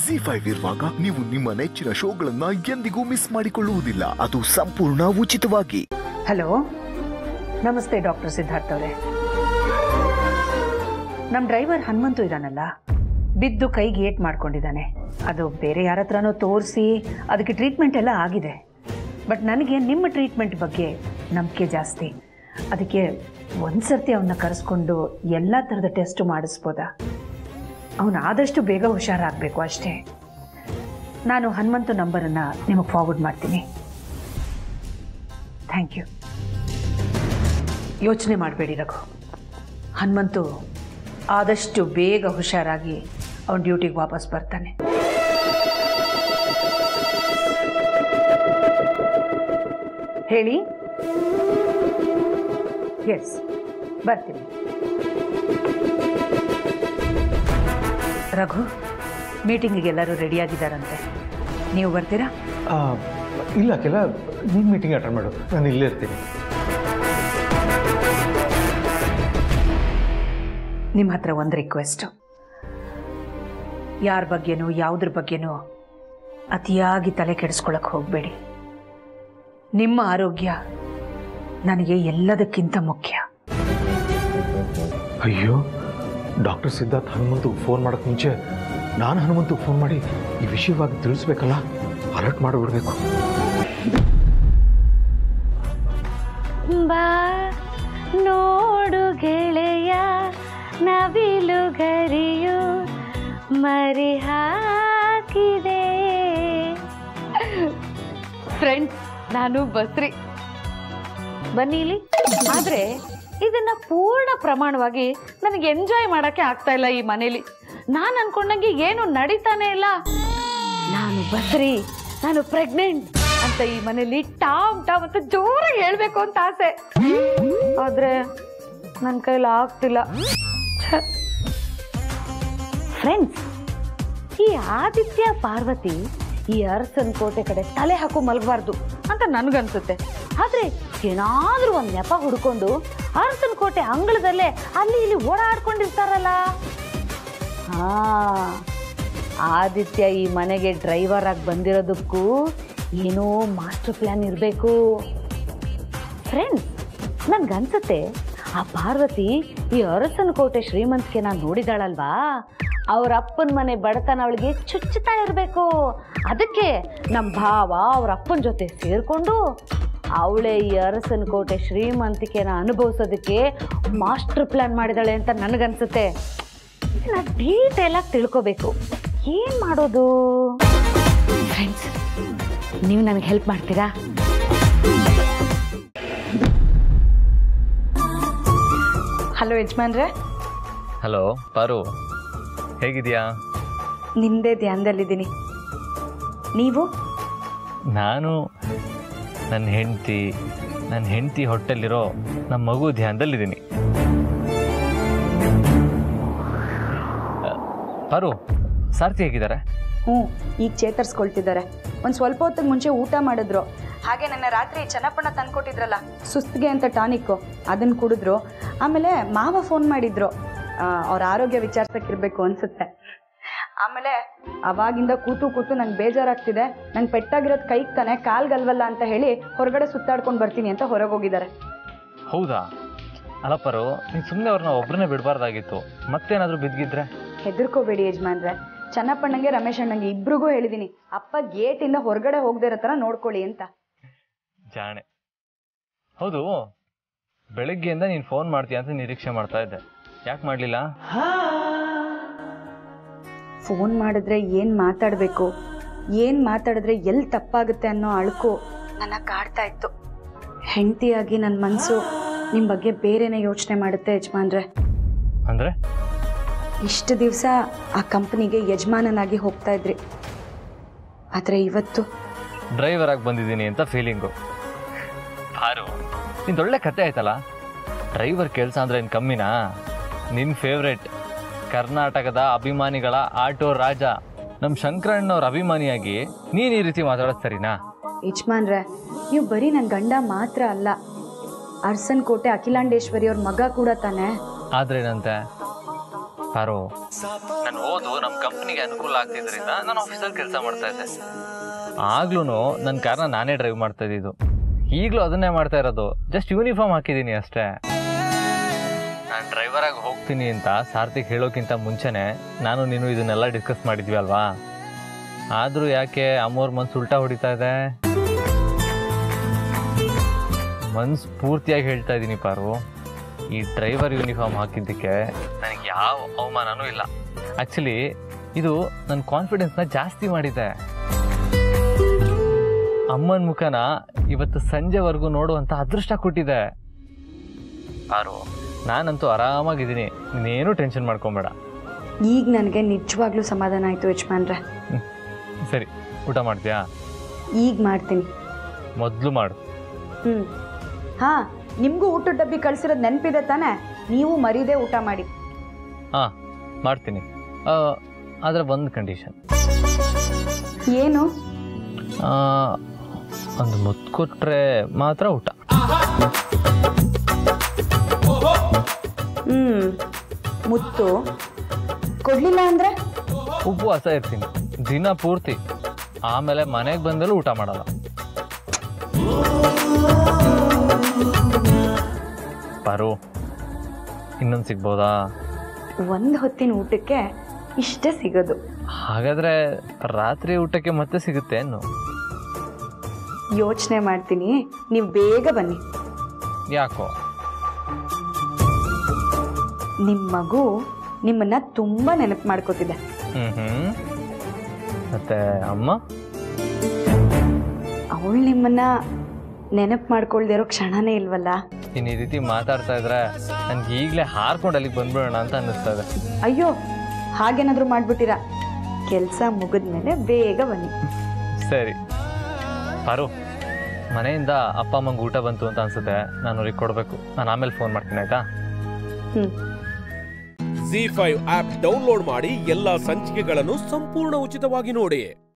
G five ಇರುವಾಗ ನೀವು ನಿಮ್ಮ ನೆಚ್ಚಿನ ಶೋಗಳನ್ನ ಎಂದಿಗೂ ಮಿಸ್ ಮಾಡಿಕೊಳ್ಳುವುದಿಲ್ಲ ಅದು ಸಂಪೂರ್ಣ ಉಚಿತವಾಗಿ ಹಲೋ ನಮಸ್ತೆ ಡಾಕ್ಟರ್ ಸಿದ್ಧಾರ್ಥ ಅವರೇ ನಮ್ಮ ಡ್ರೈವರ್ ಹನುಮಂತು ಇದಾನಲ್ಲ ಬಿದ್ದು ಕೈಗೆ ಏಟ್ ಮಾಡ್ಕೊಂಡಿದ್ದಾನೆ ಅದು ಬೇರೆ ಯಾರ ಹತ್ರನೋ ತೋರಿಸಿ ಅದಕ್ಕೆ ಟ್ರೀಟ್ಮೆಂಟ್ ಎಲ್ಲ ಆಗಿದೆ ಬಟ್ ನನಗೆ ನಿಮ್ಮ ಟ್ರೀಟ್ಮೆಂಟ್ ಬಗ್ಗೆ ನಂಬಿಕೆ ಜಾಸ್ತಿ ಅದಕ್ಕೆ ಒಂದ್ಸರ್ತಿ ಅವನ್ನ ಕರೆಸ್ಕೊಂಡು ಎಲ್ಲ ಥರದ ಟೆಸ್ಟ್ ಮಾಡಿಸ್ಬೋದಾ ಅವನು ಆದಷ್ಟು ಬೇಗ ಹುಷಾರಾಗಬೇಕು ಅಷ್ಟೇ ನಾನು ಹನುಮಂತು ನಂಬರನ್ನು ನಿಮಗೆ ಫಾರ್ವರ್ಡ್ ಮಾಡ್ತೀನಿ ಥ್ಯಾಂಕ್ ಯು ಯೋಚನೆ ಮಾಡಬೇಡಿ ರಘು ಹನುಮಂತು ಆದಷ್ಟು ಬೇಗ ಹುಷಾರಾಗಿ ಅವನ ಡ್ಯೂಟಿಗೆ ವಾಪಸ್ ಬರ್ತಾನೆ ಹೇಳಿ ಎಸ್ ಬರ್ತೀನಿ ರಘು ಮೀಟಿಂಗಿಗೆ ಎಲ್ಲರೂ ರೆಡಿಯಾಗಿದ್ದಾರಂತೆ ನೀವು ಬರ್ತೀರಾ ಆ, ಇಲ್ಲ ಕೆಲ ನೀನು ಮೀಟಿಂಗ್ ಅಟೆಂಡ್ ಮಾಡು ನಾನು ಇಲ್ಲೇ ಇರ್ತೀನಿ ನಿಮ್ಮ ಹತ್ರ ಒಂದು ರಿಕ್ವೆಸ್ಟು ಯಾರ ಬಗ್ಗೆನೂ ಯಾವುದ್ರ ಬಗ್ಗೆನೂ ಅತಿಯಾಗಿ ತಲೆ ಕೆಡಿಸ್ಕೊಳಕ್ಕೆ ಹೋಗಬೇಡಿ ನಿಮ್ಮ ಆರೋಗ್ಯ ನನಗೆ ಎಲ್ಲದಕ್ಕಿಂತ ಮುಖ್ಯ ಅಯ್ಯೋ ಡಾಕ್ಟರ್ ಸಿದ್ಧಾರ್ಥ್ ಹನುಮಂತು ಫೋನ್ ಮಾಡೋಕ್ಕೆ ಮುಂಚೆ ನಾನು ಹನುಮಂತು ಫೋನ್ ಮಾಡಿ ಈ ವಿಷಯವಾಗಿ ತಿಳಿಸ್ಬೇಕಲ್ಲ ಅಲರ್ಟ್ ಮಾಡಿಬಿಡ್ಬೇಕು ಬಾ ನೋಡು ಗೆಳೆಯ ನವಿಲು ಗರಿಯು ಮರಿ ಹಾಕಿದೆ ಫ್ರೆಂಡ್ಸ್ ನಾನು ಬಸ್ರಿ ಬನ್ನಿ ಇಲ್ಲಿ ಆದ್ರೆ ಇದನ್ನ ಪೂರ್ಣ ಪ್ರಮಾಣವಾಗಿ ನನಗೆ ಎಂಜಾಯ್ ಮಾಡಕ್ಕೆ ಆಗ್ತಾ ಇಲ್ಲ ಈ ಮನೇಲಿ ನಾನು ಅನ್ಕೊಂಡಂಗೆ ಏನು ನಡೀತಾನೆ ಇಲ್ಲ ನಾನು ಬಸ್ರಿ ನಾನು ಪ್ರೆಗ್ನೆಂಟ್ ಅಂತ ಈ ಮನೇಲಿ ಟಾಮ್ ಟಾಮ್ ಅಂತ ಜೋರಾಗಿ ಹೇಳ್ಬೇಕು ಅಂತ ಆಸೆ ಆದ್ರೆ ನನ್ನ ಕೈಲಿ ಆಗ್ತಿಲ್ಲ ಫ್ರೆಂಡ್ಸ್ ಈ ಆದಿತ್ಯ ಪಾರ್ವತಿ ಈ ಅರಸನ್ ಕೋಟೆ ಕಡೆ ತಲೆ ಹಾಕು ಮಲಗಬಾರ್ದು ಅಂತ ನನ್ಗನ್ಸುತ್ತೆ ಆದ್ರೆ ಏನಾದ್ರೂ ಒಂದ್ ನೆಪ ಹುಡ್ಕೊಂಡು ಅರಸನ್ ಕೋಟೆ ಅಂಗಳದಲ್ಲೇ ಅಲ್ಲಿ ಇಲ್ಲಿ ಓಡಾಡ್ಕೊಂಡಿರ್ತಾರಲ್ಲ ಹಾ ಆದಿತ್ಯ ಈ ಮನೆಗೆ ಡ್ರೈವರ್ ಆಗಿ ಬಂದಿರೋದಕ್ಕೂ ಏನೋ ಮಾಸ್ಟರ್ ಪ್ಲಾನ್ ಇರಬೇಕು ಫ್ರೆಂಡ್ಸ್ ನನ್ಗನ್ಸುತ್ತೆ ಆ ಪಾರ್ವತಿ ಈ ಅರಸನ ಕೋಟೆ ಶ್ರೀಮಂತಿಕೆ ನಾನು ನೋಡಿದಾಳಲ್ವಾ ಅವ್ರ ಅಪ್ಪನ ಮನೆ ಬಡತನ ಅವಳಿಗೆ ಚುಚ್ಚುತ್ತಾ ಇರಬೇಕು ಅದಕ್ಕೆ ನಮ್ಮ ಭಾವ ಅವ್ರ ಅಪ್ಪನ ಜೊತೆ ಸೇರಿಕೊಂಡು ಅವಳೇ ಈ ಅರಸನ ಕೋಟೆ ಶ್ರೀಮಂತಿಕೆನ ಅನುಭವಿಸೋದಕ್ಕೆ ಮಾಸ್ಟರ್ ಪ್ಲಾನ್ ಮಾಡಿದಾಳೆ ಅಂತ ನನಗನ್ಸುತ್ತೆ ಇದನ್ನ ಡೀಟೇಲ್ ಆಗಿ ತಿಳ್ಕೋಬೇಕು ಏನು ಮಾಡೋದು ಫ್ರೆಂಡ್ಸ್ ನೀವು ನನಗೆ ಹೆಲ್ಪ್ ಮಾಡ್ತೀರಾ ಹಲೋ ಯಜಮಾನ್ರೆ ಹಲೋ ಪಾರು ಹೇಗಿದೆಯಾ ನಿಮ್ಮದೇ ಧ್ಯಾನದಲ್ಲಿದ್ದೀನಿ ನೀವು ನಾನು ನನ್ನ ಹೆಂಡತಿ ನನ್ನ ಹೆಂಡತಿ ಹೊಟ್ಟೆಲಿರೋ ನಮ್ಮ ಮಗು ಧ್ಯಾನದಲ್ಲಿದ್ದೀನಿ ಆ, ಪಾರು ಸಾರ್ಥಿ ಹೇಗಿದ್ದಾರೆ ಹ್ಞೂ ಈಗ ಚೇತರಿಸ್ಕೊಳ್ತಿದ್ದಾರೆ ಒಂದು ಸ್ವಲ್ಪ ಹೊತ್ತಿಗೆ ಮುಂಚೆ ಊಟ ಮಾಡಿದ್ರು ಹಾಗೆ ನನ್ನ ರಾತ್ರಿ ಚೆನ್ನಪ್ಪಣ್ಣ ತಂದ್ಕೊಟ್ಟಿದ್ರಲ್ಲ ಸುಸ್ತಿಗೆ ಅಂತ ಟಾನಿಕ್ಕು ಅದನ್ನು ಕುಡಿದ್ರು ಆಮೇಲೆ ಮಾವ ಫೋನ್ ಮಾಡಿದ್ರು ಆ, ಅವ್ರ ಆರೋಗ್ಯ ವಿಚಾರಿಸಕ್ಕಿರ್ಬೇಕು ಅನ್ಸುತ್ತೆ ಆಮೇಲೆ ಅವಾಗಿಂದ ಕೂತು ಕೂತು ನಂಗೆ ಬೇಜಾರಾಗ್ತಿದೆ ನಂಗೆ ಪೆಟ್ಟಾಗಿರೋದು ಕೈಗೆ ತಾನೆ ಕಾಲ್ಗಲ್ವಲ್ಲ ಅಂತ ಹೇಳಿ ಹೊರಗಡೆ ಸುತ್ತಾಡ್ಕೊಂಡು ಬರ್ತೀನಿ ಅಂತ ಹೊರಗೆ ಹೋಗಿದ್ದಾರೆ ಹೌದಾ ಅಲ್ಲ ಪಾರು ನೀನು ಸುಮ್ಮನೆ ಅವ್ರನ್ನ ಒಬ್ಬರನ್ನೇ ಬಿಡಬಾರ್ದಾಗಿತ್ತು ಮತ್ತೇನಾದರೂ ಬಿದ್ದಿದ್ರೆ ಹೆದರ್ಕೋಬೇಡಿ ಯಜಮಾನ್ರೆ ಚೆನ್ನಪ್ಪಣ್ಣಂಗೆ ರಮೇಶ್ ಅಣ್ಣಂಗೆ ಇಬ್ರಿಗೂ ಹೇಳಿದೀನಿ ಅಪ್ಪ ಗೇಟಿಂದ ಹೊರಗಡೆ ಹೋಗದೇ ಇರೋ ಥರ ನೋಡ್ಕೊಳ್ಳಿ ಅಂತ ಜಾಣೆ ಹೌದು ಬೆಳಗ್ಗೆಯಿಂದ ನೀನು ಫೋನ್ ಮಾಡ್ತೀಯ ಅಂತ ನಿರೀಕ್ಷೆ ಮಾಡ್ತಾ ಇದ್ದೆ ಯಾಕೆ ಮಾಡಲಿಲ್ಲ ಫೋನ್ ಮಾಡಿದ್ರೆ ಏನು ಮಾತಾಡಬೇಕು ಏನು ಮಾತಾಡಿದ್ರೆ ಎಲ್ಲಿ ತಪ್ಪಾಗುತ್ತೆ ಅನ್ನೋ ಅಳುಕು ನನ್ನ ಕಾಡ್ತಾ ಇತ್ತು ಹೆಂಡತಿಯಾಗಿ ನನ್ನ ಮನಸ್ಸು ನಿಮ್ಮ ಬಗ್ಗೆ ಬೇರೆನೇ ಯೋಚನೆ ಮಾಡುತ್ತೆ ಯಜಮಾನ್ರೆ ಅಂದರೆ ಇಷ್ಟು ದಿವಸ ಆ ಕಂಪ್ನಿಗೆ ಯಜಮಾನನಾಗಿ ಹೋಗ್ತಾ ಇದ್ರಿ ಆದರೆ ಇವತ್ತು ಡ್ರೈವರ್ ಆಗಿ ಬಂದಿದ್ದೀನಿ ಅಂತ ಫೀಲಿಂಗು ಹಾರು ನಿಂದೊಳ್ಳೆ ಕತೆ ಆಯ್ತಲ್ಲ ಡ್ರೈವರ್ ಕೆಲಸ ಅಂದ್ರೆ ಏನು ಕಮ್ಮಿನಾ ನಿನ್ನ ಫೇವ್ರೆಟ್ ಕರ್ನಾಟಕದ ಅಭಿಮಾನಿಗಳ ಆಟೋ ರಾಜ ನಮ್ಮ ಶಂಕರಣ್ಣವ್ರ ಅಭಿಮಾನಿಯಾಗಿ ನೀನು ಈ ರೀತಿ ಮಾತಾಡೋದು ಸರಿನಾ ಯಜಮಾನ್ರೆ ನೀವು ಬರೀ ನನ್ನ ಗಂಡ ಮಾತ್ರ ಅಲ್ಲ ಅರ್ಸನ್ ಕೋಟೆ ಅಖಿಲಾಂಡೇಶ್ವರಿ ಅವ್ರ ಮಗ ಕೂಡ ತಾನೇ ಆದ್ರೇನಂತೆ ಪಾರು ನಾನು ಓದು ನಮ್ಮ ಕಂಪ್ನಿಗೆ ಅನುಕೂಲ ಆಗ್ತಿದ್ರಿಂದ ನಾನು ಆಫೀಸಲ್ಲಿ ಕೆಲಸ ಮಾಡ್ತಾ ಇದ್ದೆ ಆಗ್ಲೂ ನನ್ನ ಕಾರ್ನ ನಾನೇ ಡ್ರೈವ್ ಮಾಡ್ತಾ ಇದ್ದಿದ್ದು ಈಗಲೂ ಅದನ್ನೇ ಮಾಡ್ತಾ ಇರೋದು ಜಸ್ಟ್ ಯೂನಿಫಾರ್ಮ್ ಹಾಕಿದ್ದೀನಿ ಅಷ್ಟೇ ನಾನು ಡ್ರೈವರಾಗಿ ಹೋಗ್ತೀನಿ ಅಂತ ಸಾರ್ಥಿಕ್ ಹೇಳೋಕ್ಕಿಂತ ಮುಂಚೆನೆ ನಾನು ನೀನು ಇದನ್ನೆಲ್ಲ ಡಿಸ್ಕಸ್ ಮಾಡಿದ್ವಿ ಅಲ್ವಾ ಆದರೂ ಯಾಕೆ ಅಮ್ಮೋರ್ ಮನ್ಸು ಉಲ್ಟಾ ಹೊಡಿತಾ ಇದೆ ಮನ್ಸು ಪೂರ್ತಿಯಾಗಿ ಹೇಳ್ತಾ ಇದ್ದೀನಿ ಪಾರು ಈ ಡ್ರೈವರ್ ಯೂನಿಫಾರ್ಮ್ ಹಾಕಿದ್ದಕ್ಕೆ ನನಗೆ ಯಾವ ಅವಮಾನನೂ ಇಲ್ಲ ಆ್ಯಕ್ಚುಲಿ ಇದು ನನ್ನ ಕಾನ್ಫಿಡೆನ್ಸ್ನ ಜಾಸ್ತಿ ಮಾಡಿದೆ ಅಮ್ಮನ ಮುಖನ ಇವತ್ತು ಸಂಜೆವರೆಗೂ ನೋಡುವಂಥ ಅದೃಷ್ಟ ಕೊಟ್ಟಿದೆ ಪಾರು ನಾನಂತೂ ಆರಾಮಾಗಿದ್ದೀನಿ ನೀನೇನು ಟೆನ್ಷನ್ ಮಾಡ್ಕೊಬೇಡ ಈಗ ನನಗೆ ನಿಜವಾಗ್ಲೂ ಸಮಾಧಾನ ಆಯಿತು ಯಜಮಾನ್ರೆ ಸರಿ ಊಟ ಮಾಡ್ತೀಯಾ ಈಗ ಮಾಡ್ತೀನಿ ಮೊದಲು ಮಾಡು ಹ್ಞೂ ಹಾಂ ನಿಮಗೂ ಊಟದ ಡಬ್ಬಿ ಕಳಿಸಿರೋದು ನೆನಪಿದೆ ತಾನೇ ನೀವು ಮರೀದೆ ಊಟ ಮಾಡಿ ಹಾಂ ಮಾಡ್ತೀನಿ ಆದರೆ ಒಂದು ಕಂಡೀಷನ್ ಏನು ಒಂದು ಮುತ್ತು ಕೊಟ್ಟರೆ ಮಾತ್ರ ಊಟ ಹ್ಞೂ ಮುತ್ತು ಕೊಡಲಿಲ್ಲ ಅಂದರೆ ಉಪವಾಸ ಇರ್ತೀನಿ ದಿನ ಪೂರ್ತಿ ಆಮೇಲೆ ಮನೆಗೆ ಬಂದಲ್ಲೂ ಊಟ ಮಾಡಲ್ಲ ಪಾರು ಇನ್ನೊಂದು ಸಿಗ್ಬೋದಾ ಒಂದು ಹೊತ್ತಿನ ಊಟಕ್ಕೆ ಇಷ್ಟೇ ಸಿಗೋದು ಹಾಗಾದ್ರೆ ರಾತ್ರಿ ಊಟಕ್ಕೆ ಮತ್ತೆ ಸಿಗುತ್ತೆ ಏನು ಯೋಚನೆ ಮಾಡ್ತೀನಿ ನೀವು ಬೇಗ ಬನ್ನಿ ಯಾಕೋ ನಿಮ್ಮ ಮಗು ನಿಮ್ಮನ್ನ ತುಂಬ ನೆನಪು ಮಾಡ್ಕೋತಿದೆ ಹ್ಞೂ ಹ್ಞೂ ಮತ್ತೆ ಅಮ್ಮ ಅವಳು ನಿಮ್ಮನ್ನ ನೆನಪು ಮಾಡ್ಕೊಳ್ದೇ ಇರೋ ಕ್ಷಣನೇ ಇಲ್ವಲ್ಲ ಇನ್ನು ಈ ರೀತಿ ಮಾತಾಡ್ತಾ ಇದ್ರೆ ನನ್ಗೆ ಈಗಲೇ ಹಾರ್ಕೊಂಡು ಅಲ್ಲಿಗೆ ಬಂದ್ಬಿಡೋಣ ಅಂತ ಅನ್ನಿಸ್ತಾ ಇದೆ ಅಯ್ಯೋ ಹಾಗೇನಾದರೂ ಮಾಡ್ಬಿಟ್ಟಿರಾ ಕೆಲಸ ಮುಗಿದ್ಮೇಲೆ ಬೇಗ ಬನ್ನಿ ಸರಿ ಪಾರು ಮನೆಯಿಂದ ಅಪ್ಪ ಅಮ್ಮಂಗೆ ಊಟ ಬಂತು ಅಂತ ಅನ್ಸುತ್ತೆ ನಾನು ಅವ್ರಿಗೆ ಕೊಡಬೇಕು ನಾನು ಆಮೇಲೆ ಫೋನ್ ಮಾಡ್ತೀನಿ ಆಯ್ತಾ ಹ್ಞೂ ಜಿ ಫೈವ್ ಆಪ್ ಡೌನ್ಲೋಡ್ ಮಾಡಿ ಎಲ್ಲಾ ಸಂಚಿಕೆಗಳನ್ನು ಸಂಪೂರ್ಣ ಉಚಿತವಾಗಿ ನೋಡಿ